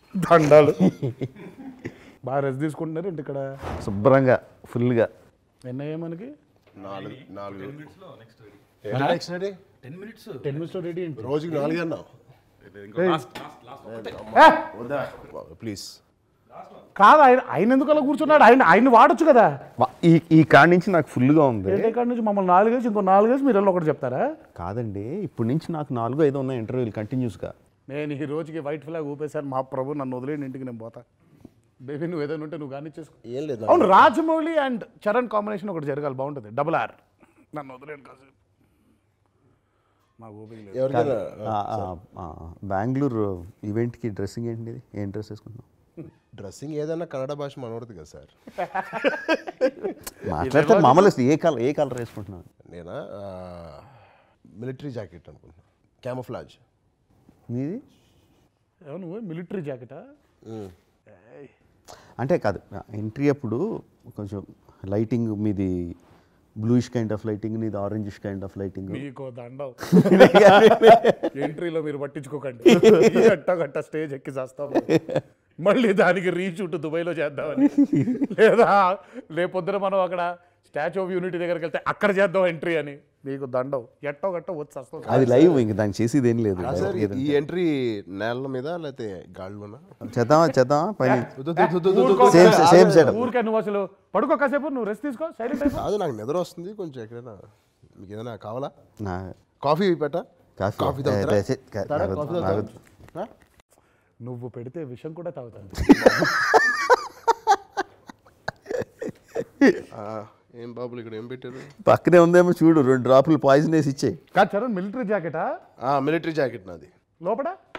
దండాలు బాగా రెస్ట్ తీసుకుంటున్నారు ఏంటి ఇక్కడ శుభ్రంగా ఫుల్గా ఎన్నయ్యా మనకి నాలుగు నాలుగు నెక్స్ట్ రెడీ టెన్ మినిట్స్లో రెడీ ఏంటి రోజుకి నాలుగు అన్నావు ఏ, వద్దా ప్లీజ్ కాదు ఆయన ఆయన ఎందుకు అలా కూర్చున్నాడు ఆయన ఆయన వాడొచ్చు కదా వా- ఈ ఈ కాడి నుంచి నాకు ఫుల్గా ఉంది ఏంటి కాడ నుంచి మమ్మల్ని నాలుగేసి ఇంకో నాలుగేసి మీరు వెళ్ళి ఒకటి చెప్తారా కాదండి ఇప్పటి నుంచి నాకు నాలుగు ఐదు ఉన్నాయి ఇంటర్వ్యూలు కంటిన్యూస్గా నేను ఈ రోజుకి వైట్ ఫ్లాగ్ ఊపేశాను మా ప్రభు నన్ను వదిలేని ఇంటికి నేను పోతా బేబీ నువ్వు ఏదైనా ఉంటే నువ్వు కానీ చేసుకో ఏం లేదు అవును రాజమౌళి అండ్ చరణ్ కాంబినేషన్ ఒకటి జరగాలి బాగుంటుంది డబుల్ ఆర్ నన్ను వదిలేను కాసేపు మా ఊపిరి లేదు ఎవరికైనా బెంగళూరు ఈవెంట్కి డ్రెస్సింగ్ ఏంటి ఇది? ఏం డ్రెస్ వేసుకుంటున్నావు డ్రెస్సింగ్ ఏదైనా కన్నడ భాష మనవడదు కదా సార్ మాట్లాడితే మామూలు ఏ కలర్ ఏ కలర్ వేసుకుంటున్నావు నేనా మిలిటరీ జాకెట్ అనుకుంటున్నా క్యామఫ్లాజ్ మీది ఏమో నువ్వు మిలిటరీ జాకెటా అంటే కాదు ఎంట్రీ అప్పుడు కొంచెం లైటింగ్ మీది బ్లూయిష్ కైండ్ ఆఫ్ లైటింగ్ నీది ఆరెంజిష్ కైండ్ ఆఫ్ లైటింగ్ మీకు దండం ఎంట్రీలో మీరు పట్టించుకోకండి గట్ట గట్ట స్టేజ్ ఎక్కి చేస్తాం మళ్ళీ దానికి రీషూట్ దుబాయ్లో చేద్దామని లేదా రేపొద్దున మనం అక్కడ స్టాచ్యూ ఆఫ్ యూనిటీ దగ్గరికి వెళ్తే అక్కడ చేద్దాం ఎంట్రీ అని మీకు దండం ఎట్టో గట్ట వచ్చి వస్తాం అది లైవ్ ఇంక దానికి చేసేది ఏం లేదు సార్ ఈ ఎంట్రీ నేల మీద లేకపోతే గాల్లోనా చేద్దామా చేద్దామా పైన ఊరుకో సేమ్ కాసేపు. సేమ్ సెటప్ ఊరికే నువ్వు అసలు పడుకో కాసేపు నువ్వు రెస్ట్ తీసుకో సైలెంట్ అయిపో కాదు నాకు నిద్ర వస్తుంది కొంచెం ఎక్కడైనా మీకు ఏదైనా కావాలా నా కాఫీ పెట్ట కాఫీ కాఫీ తాగుతారా? ఏ, ఏ, కా- తారా, నాకు- కాఫీ నాకు- తాగుతారా? నువ్వు పెడితే విషం కూడా తాగుతాను ఆ, ఏం బాబులు ఇక్కడ ఏం పెట్టారు పక్కనే ఉందేమో చూడు రెండు డ్రాపులు పాయిజన్ వేసి ఇచ్చే కాదు చరణ్ మిలిటరీ జాకెటా మిలిటరీ జాకెట్ నాది లోపల